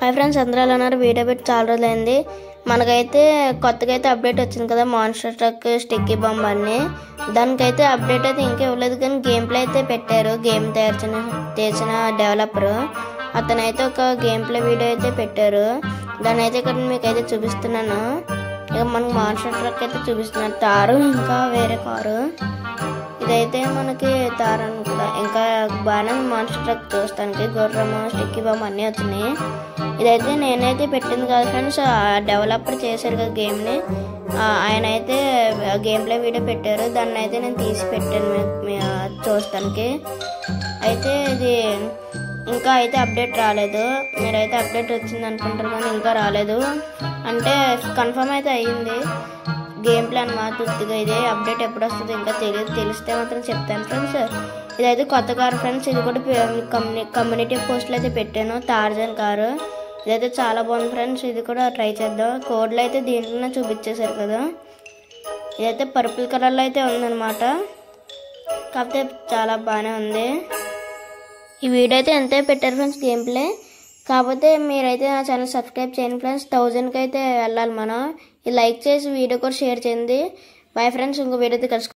hi friends అందరూ ఎలా ఉన్నారు వీడియో పెట్టి చాలా రోజులైంది మనకైతే కొత్తగా అయితే అప్డేట్ వచ్చింది కదా మాన్స్టర్ ట్రక్ స్టిక్కీ బాంబ్ అని దానికైతే అప్డేట్ అయితే ఇంకా ఇవ్వలేదు కానీ గేమ్ ప్లే అయితే పెట్టారు గేమ్ తయారు చేసిన డెవలపర్ అతనైతే ఒక గేమ్ ప్లే వీడియో అయితే పెట్టారు దాన్ని అయితే ఇక్కడ మీకు అయితే చూపిస్తున్నాను ఇక మనకు మాన్స్టర్ ట్రక్ అయితే చూపిస్తున్నారు తారు ఇంకా వేరే కారు ఇదైతే మనకి తారు అనుకుంటా ఇంకా బాగానే మాన్స్టర్ ట్రక్ చూస్తానికి గుర్రము స్టిక్కీ బామ్ అన్నీ వచ్చినాయి ఇదైతే నేనైతే పెట్టింది కాదు ఫ్రెండ్స్ డెవలపర్ చేశారు కదా గేమ్ని ఆయన అయితే గేమ్ ప్లే వీడియో పెట్టారు దాన్ని అయితే నేను తీసి పెట్టాను మీ- మీ చూస్తానికి అయితే ఇది ఇంకా అయితే అప్డేట్ రాలేదు మీరైతే అప్డేట్ వచ్చింది అనుకుంటారు కానీ ఇంకా రాలేదు అంటే కన్ఫర్మ్ అయితే అయ్యింది గేమ్ ప్లాన్ మా తుర్తిగా ఇదే అప్డేట్ ఎప్పుడు వస్తుందో ఇంకా తెలియదు తెలిస్తే మాత్రం చెప్తాను ఫ్రెండ్స్ ఇదైతే కొత్త కారు ఫ్రెండ్స్ ఇది కూడా కమ్యూని కమ్యూనిటీ పోస్ట్లో అయితే పెట్టాను టార్జన్ కారు ఇదైతే చాలా బాగుంది ఫ్రెండ్స్ ఇది కూడా ట్రై చేద్దాం కోడ్లు అయితే దీంట్లోనే చూపించేశారు కదా ఇదైతే పర్పుల్ కలర్లో అయితే ఉందన్నమాట కాకపోతే చాలా బాగానే ఉంది ఈ వీడియో అయితే ఎంతే పెట్టారు ఫ్రెండ్స్ గేమ్ ప్లే కాకపోతే మీరైతే నా ఛానల్ సబ్స్క్రైబ్ చేయండి ఫ్రెండ్స్ థౌజండ్కి అయితే వెళ్ళాలి మనం ఇది లైక్ చేసి వీడియో కూడా షేర్ చేయండి బాయ్ ఫ్రెండ్స్ ఇంకో వీడియో అయితే కలుసుకుందాం